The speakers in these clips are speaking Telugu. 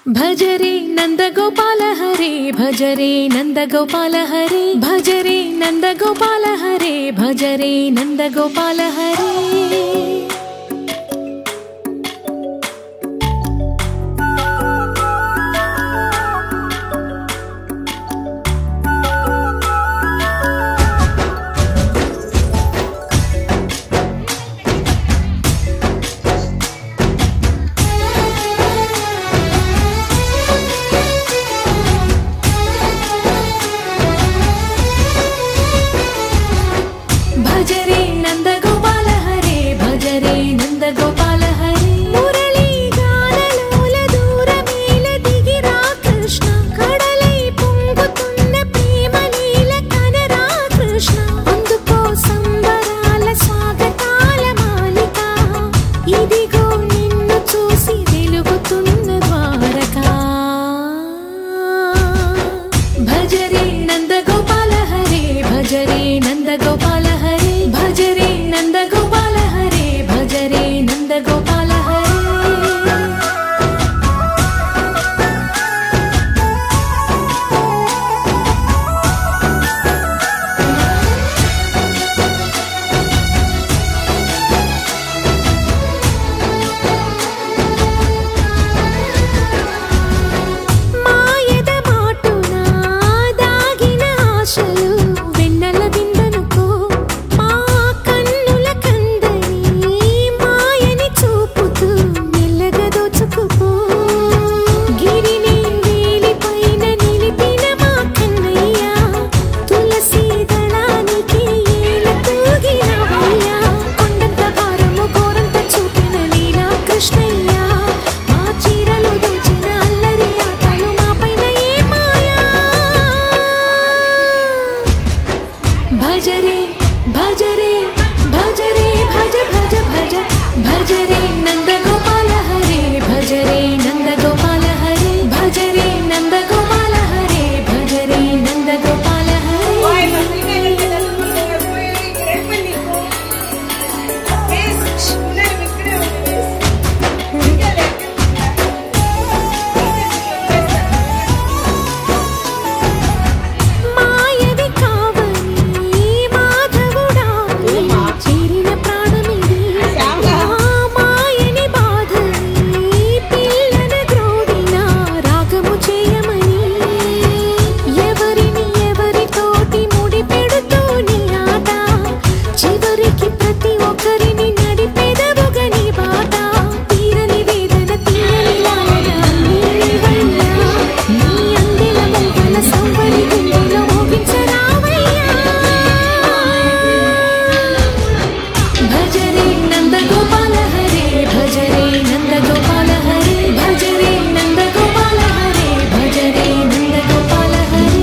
భజరే నందగోపాల హరే భజరే నందగోపాల హరే భజరే నందగోపాల హరే భజరే నందగోపాల హరే భజరే నందగోపాల హరే భజరే నందగోపాల హరే మురళీ గానలోల దూరమేల దిగిరా కృష్ణ కడలై పొంగుతున్న ప్రేమ లీల కనరా కృష్ణ అందుకో సంబరాల స్వాగతాల మాలిక ఇదిగో నిన్ను చూసి వెలుగుతున్న ద్వారకా భజరే నందగోపాల హరే భజరే నందగోపాల హరే భజరే నందగోపాల హరే భజరే నందగోపాల హరే మాయద మాటున దాగిన ఆశలు వెన్నెల దిండనుకో మా కన్నుల కందని మాయని చూపుతూ మెల్లగా దోచుకుపో గిరిని వేలిపైన నిలిపిన మా కన్నయ్య తులసి దళానికి ఏల తూగినవయ్యా కొండంత భారము గోరంత చూపిన లీలా కృష్ణయ్య మా చీరలు దోచిన అల్లరి ఆటలు మా పైన ఏ మాయా భజరే భజరే భజరే భజ భజ భజ భజరే Nandagopala Hare భజరే Nandagopala Hare భజరే Nandagopala Hare భజరే Nandagopala Ay, Hare Martina, ya te la tuve que fue hijo. Es una de mis creo que es. Dígale. మాయది కావని మాధవుడా చేరిన ప్రాణమిది ఆ మాయని బాధని పిల్లన గ్రోడిన రాగము చేయమని ఎవరిని ఎవరితోటి ముడి పెడుతూని ఆట చివరికి ప్రతి ఒక్కరిని నడిపెదవుగని బాట తీరని వేదన తీరని లాలన నీవయ్యా నీ అందెల మొగ్గల సవ్వడి గుండెలో మోగించరావయ్యా భజరే నందగోపాల హరే భజరే నందగోపాల హరే భజరే నందగోపాల హరే భజరే నందగోపాల హరే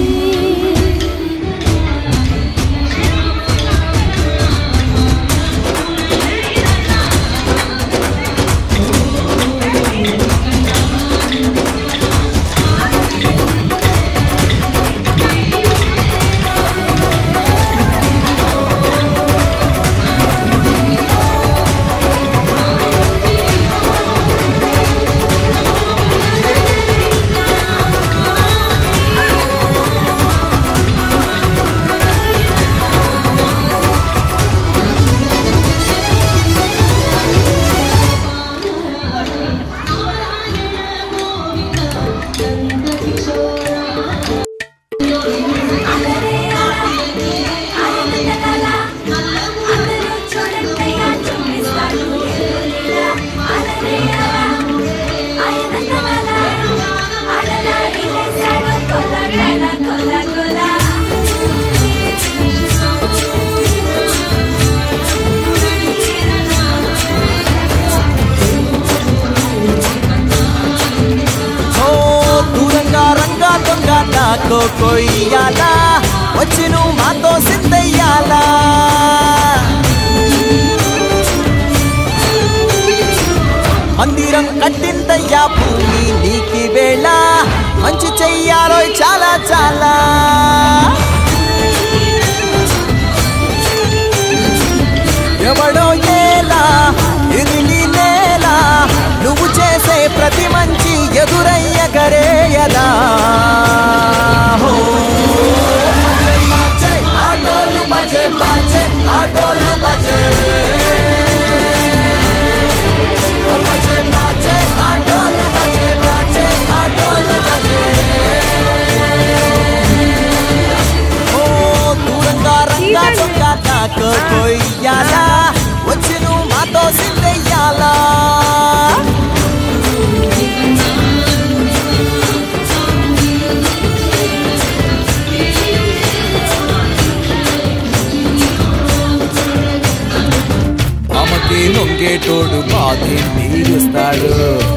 ఓ దూరంగా రంగా దొంగ నాకో కొయ్యాలా వచ్చి నువ్వు మాతో సిద్ధయ్యాలా మందిరం కట్టిందయ్యా భూమి నీకి వేళ మంచి చెయ్యాలో చాలా చాలా ఎవడో ఏలా ఇది నీ నేల నువ్వు చేసే ప్రతి మంచి ఎదురయ్యగా తోడు బాధే తీరుస్తాడు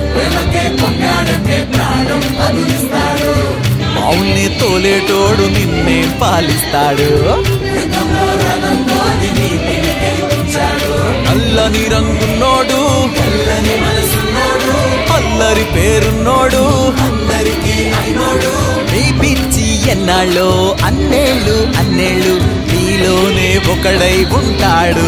మౌల్ని తోలేటోడు నిన్నే పాలిస్తాడు నల్లని రంగున్నోడు అల్లరి పేరున్నోడు అందరికీ అయినోడు నీ పిచ్చి ఎన్నాళ్ళో అన్నేళ్ళు అన్నేళ్ళు నీలోనే ఒకడై ఉంటాడు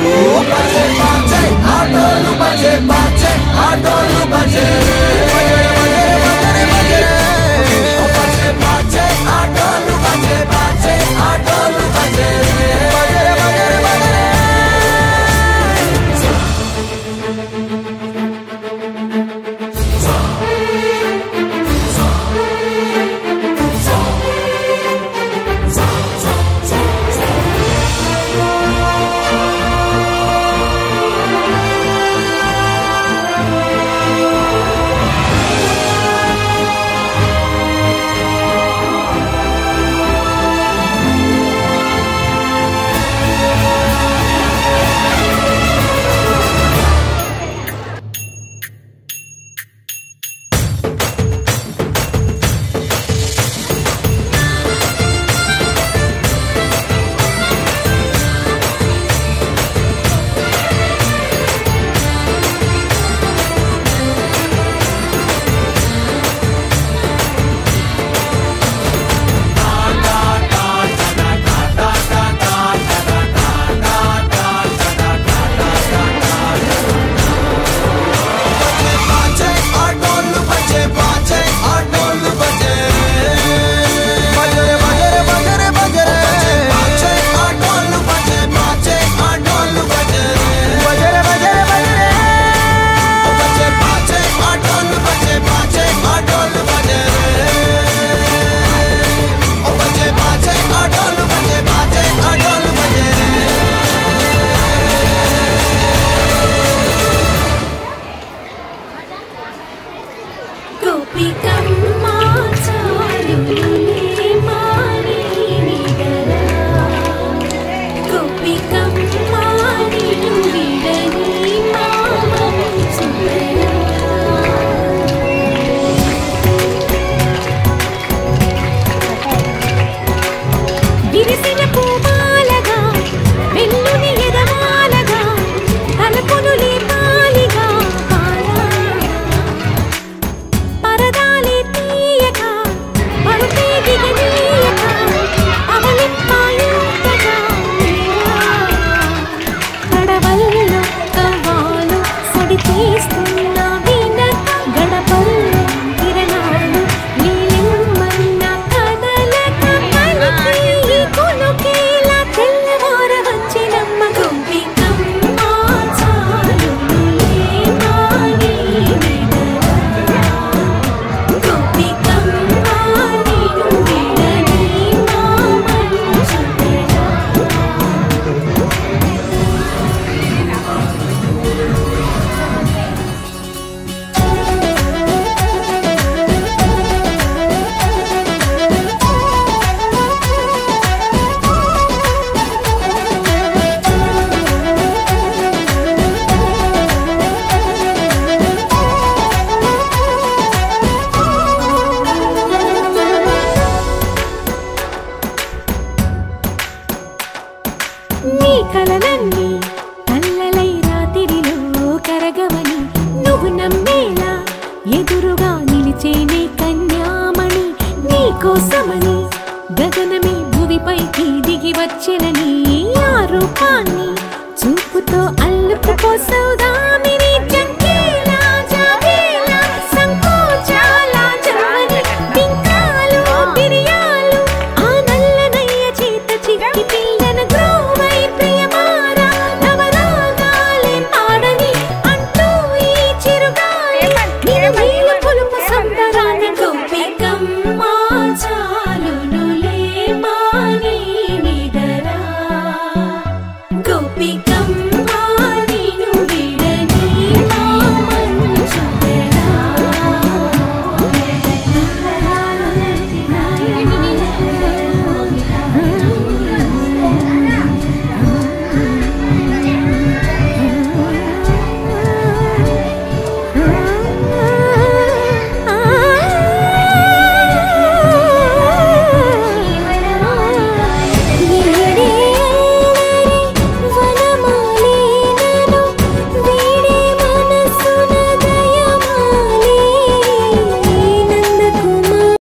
గోపికమ్మా చాలులే మాని నిగరా గోపికమ్మా నిన్ను విడని మామని సుందరా విరిసిన పూమాలగా వెల్లుని ఎదమాలగా తలపును లేపాలిగా పాలా పరదాలే తీయక పరుపే దిగనీయక అవలింపాయుంతగా కడవల్లో కవ్వాలు సడి తీస్తున్న వీణత గడపల్లో కిరణాలు నీలిమ్మన్న కదలక పలికి కొనుకేలా తెల్లవార వచ్చినమ్మ గొంపికమ్మ చాలులే మాని నిడరా గోపికమ్మా నిన్ను విడని మామని సుందరా నీ కలలన్నీ కల్లలై రాత్రిలో కరగవని నువ్వు నమ్మేలా ఎదురుగా నిలిచేనే కన్యామణి నీ కోసమని గగనమే భూమిపైకి దిగి వచ్చెనని ఆ రూపాన్ని